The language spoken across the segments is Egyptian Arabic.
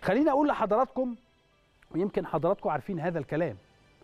خليني اقول لحضراتكم ويمكن حضراتكم عارفين هذا الكلام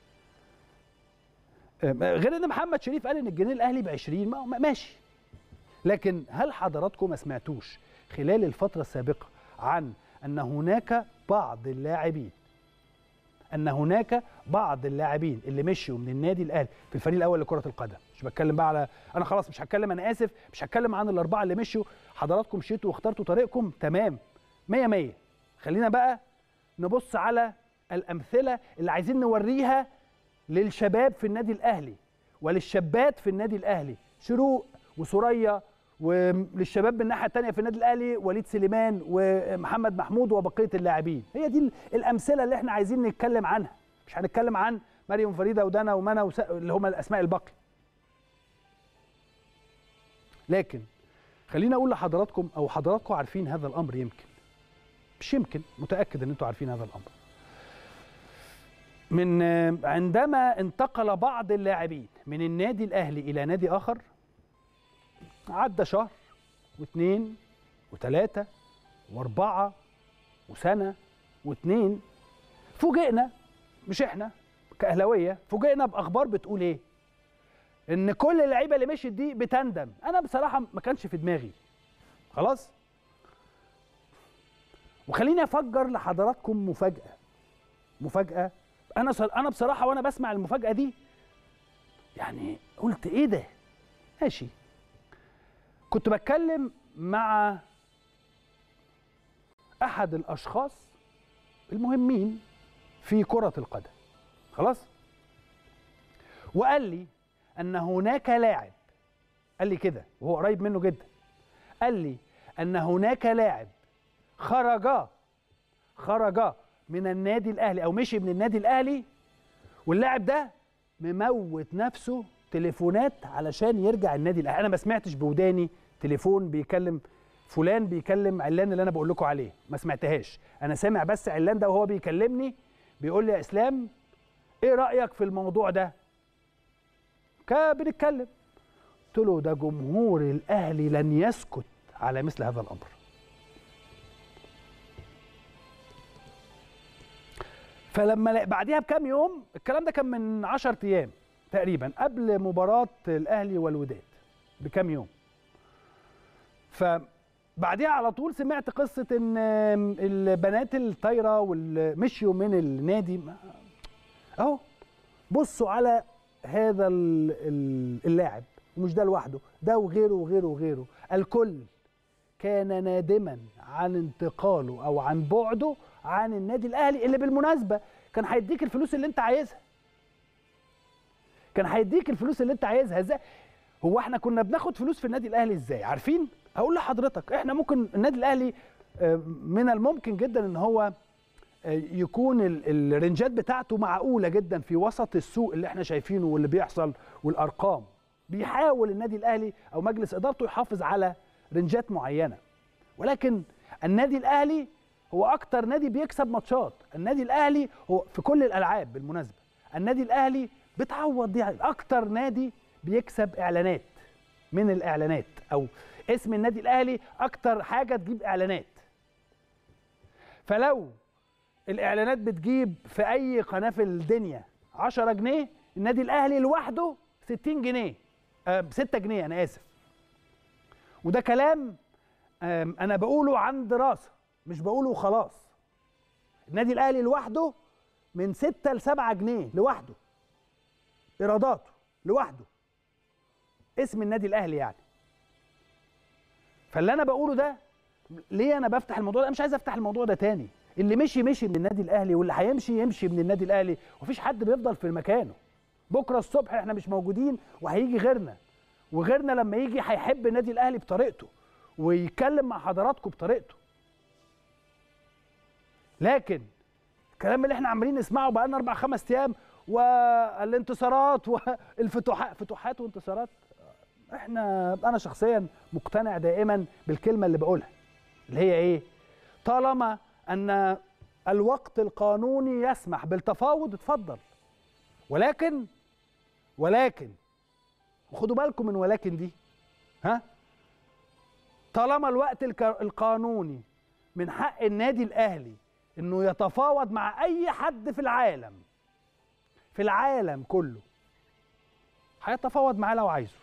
غير ان محمد شريف قال ان الجنيه الاهلي ب 20 ماشي لكن هل حضراتكم ما سمعتوش خلال الفتره السابقه عن ان هناك بعض اللاعبين ان هناك بعض اللاعبين اللي مشوا من النادي الاهلي في الفريق الاول لكره القدم مش بتكلم بقى على انا خلاص مش هتكلم انا اسف مش هتكلم عن الاربعه اللي مشوا حضراتكم مشيتوا واخترتوا طريقكم تمام 100 100 خلينا بقى نبص على الامثله اللي عايزين نوريها للشباب في النادي الاهلي وللشابات في النادي الاهلي شروق وسوريا وللشباب من الناحيه الثانيه في النادي الاهلي وليد سليمان ومحمد محمود وبقيه اللاعبين هي دي الامثله اللي احنا عايزين نتكلم عنها مش هنتكلم عن مريم فريده ودنا ومنى وس... اللي هم الاسماء الباقيه لكن خليني اقول لحضراتكم او حضراتكم عارفين هذا الامر يمكن مش يمكن متاكد ان انتم عارفين هذا الامر من عندما انتقل بعض اللاعبين من النادي الاهلي الى نادي اخر عدى شهر واثنين وثلاثة واربعة وسنة واثنين فوجئنا مش احنا كأهلاوية فوجئنا بأخبار بتقول ايه؟ إن كل اللعيبة اللي مشيت دي بتندم، أنا بصراحة ما كانش في دماغي. خلاص؟ وخليني أفجر لحضراتكم مفاجأة. مفاجأة أنا أنا بصراحة وأنا بسمع المفاجأة دي يعني قلت إيه ده؟ ماشي كنت بتكلم مع احد الاشخاص المهمين في كرة القدم خلاص وقال لي ان هناك لاعب قال لي كده وهو قريب منه جدا قال لي ان هناك لاعب خرج خرج من النادي الاهلي او مشي من النادي الاهلي واللاعب ده مموت نفسه تليفونات علشان يرجع النادي الاهلي انا ما سمعتش بوداني تليفون بيكلم فلان بيكلم علان اللي انا بقول لكم عليه ما سمعتهاش انا سامع بس علان ده وهو بيكلمني بيقول لي يا اسلام ايه رايك في الموضوع ده بنتكلم قلت له ده جمهور الاهلي لن يسكت على مثل هذا الامر فلما بعديها بكام يوم الكلام ده كان من 10 ايام تقريبا قبل مباراه الاهلي والوداد بكام يوم فبعديها على طول سمعت قصه ان البنات الطايره والمشيوا من النادي اهو بصوا على هذا اللاعب ومش ده لوحده ده وغيره وغيره وغيره الكل كان نادما عن انتقاله او عن بعده عن النادي الاهلي اللي بالمناسبه كان هيديك الفلوس اللي انت عايزها كان هيديك الفلوس اللي انت عايزها ازاي هو احنا كنا بناخد فلوس في النادي الاهلي ازاي عارفين هقول لحضرتك احنا ممكن النادي الاهلي من الممكن جدا ان هو يكون الرنجات بتاعته معقوله جدا في وسط السوق اللي احنا شايفينه واللي بيحصل والارقام بيحاول النادي الاهلي او مجلس ادارته يحافظ على رنجات معينه ولكن النادي الاهلي هو اكتر نادي بيكسب ماتشات النادي الاهلي هو في كل الالعاب بالمناسبه النادي الاهلي بتعوض دي اكتر نادي بيكسب اعلانات من الاعلانات او اسم النادي الاهلي اكتر حاجه تجيب اعلانات فلو الاعلانات بتجيب في اي قناه في الدنيا 10 جنيه النادي الاهلي لوحده 60 جنيه أه 6 جنيه انا اسف وده كلام انا بقوله عن دراسه مش بقوله خلاص النادي الاهلي لوحده من 6 ل 7 جنيه لوحده ايراداته لوحده اسم النادي الاهلي يعني فاللي انا بقوله ده ليه انا بفتح الموضوع ده مش عايز افتح الموضوع ده تاني اللي مشي مشي من النادي الاهلي واللي هيمشي يمشي من النادي الاهلي ومفيش حد بيفضل في مكانه بكره الصبح احنا مش موجودين وهيجي غيرنا وغيرنا لما يجي هيحب النادي الاهلي بطريقته ويتكلم مع حضراتكم بطريقته لكن الكلام اللي احنا عمالين نسمعه بقى لنا اربع خمس ايام والانتصارات والفتوحات فتوحات وانتصارات احنا انا شخصيا مقتنع دائما بالكلمه اللي بقولها اللي هي ايه طالما ان الوقت القانوني يسمح بالتفاوض اتفضل ولكن ولكن وخدوا بالكم من ولكن دي ها طالما الوقت القانوني من حق النادي الاهلي انه يتفاوض مع اي حد في العالم في العالم كله هيتفاوض معاه لو عايزه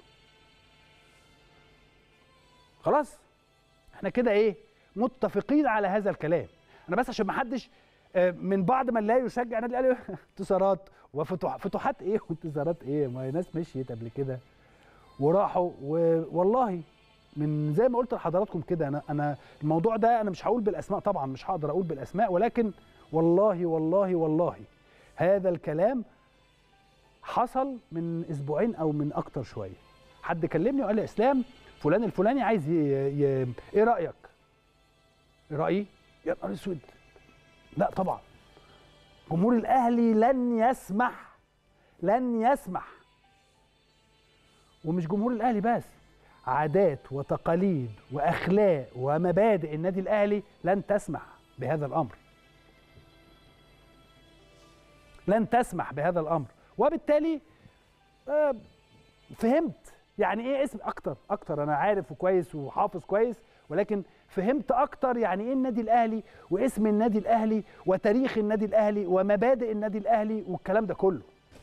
خلاص احنا كده ايه متفقين على هذا الكلام انا بس عشان ما حدش آه، من بعض من لا يشجع النادي الاهلي انتصارات وفتوحات فتوحات ايه وانتصارات ايه ما هي ناس مشيت قبل كده وراحوا والله من زي ما قلت لحضراتكم كده انا انا الموضوع ده انا مش هقول بالاسماء طبعا مش هقدر اقول بالاسماء ولكن والله والله والله هذا الكلام حصل من اسبوعين او من اكتر شويه حد كلمني وقال لي اسلام فلان الفلاني عايز ي... ي... ايه رايك ايه رايي يا نهار اسود لا طبعا جمهور الاهلي لن يسمح لن يسمح ومش جمهور الاهلي بس عادات وتقاليد واخلاق ومبادئ النادي الاهلي لن تسمح بهذا الامر لن تسمح بهذا الامر وبالتالي آه، فهمت يعني ايه اسم اكتر اكتر انا عارف وكويس وحافظ كويس ولكن فهمت اكتر يعني ايه النادي الاهلي واسم النادي الاهلي وتاريخ النادي الاهلي ومبادئ النادي الاهلي والكلام ده كله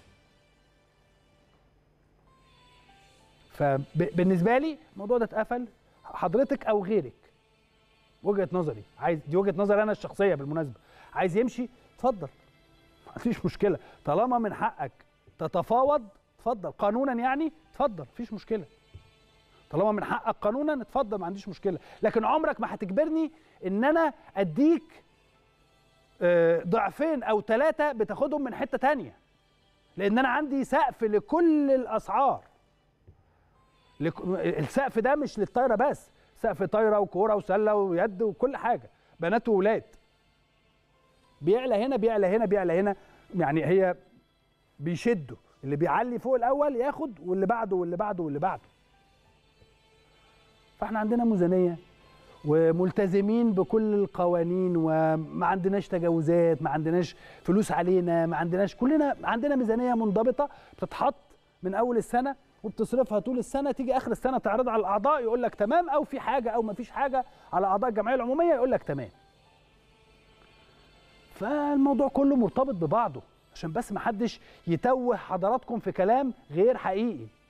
فبالنسبه لي الموضوع ده اتقفل حضرتك او غيرك وجهه نظري عايز دي وجهه نظري انا الشخصيه بالمناسبه عايز يمشي اتفضل ما فيش مشكله طالما من حقك تتفاوض اتفضل قانونا يعني اتفضل مفيش مشكله طالما من حقك قانونا اتفضل ما عنديش مشكله لكن عمرك ما هتجبرني ان انا اديك آه، ضعفين او ثلاثه بتاخدهم من حته تانية لان انا عندي سقف لكل الاسعار السقف ده مش للطايره بس سقف طايره وكوره وسله ويد وكل حاجه بنات وولاد بيعلى هنا بيعلى هنا بيعلى هنا يعني هي بيشدوا اللي بيعلي فوق الاول ياخد واللي بعده واللي بعده واللي بعده فاحنا عندنا ميزانيه وملتزمين بكل القوانين وما عندناش تجاوزات ما عندناش فلوس علينا ما عندناش كلنا عندنا ميزانيه منضبطه بتتحط من اول السنه وبتصرفها طول السنه تيجي اخر السنه تعرضها على الاعضاء يقول لك تمام او في حاجه او ما فيش حاجه على اعضاء الجمعيه العموميه يقول لك تمام فالموضوع كله مرتبط ببعضه عشان بس ما حدش يتوه حضراتكم في كلام غير حقيقي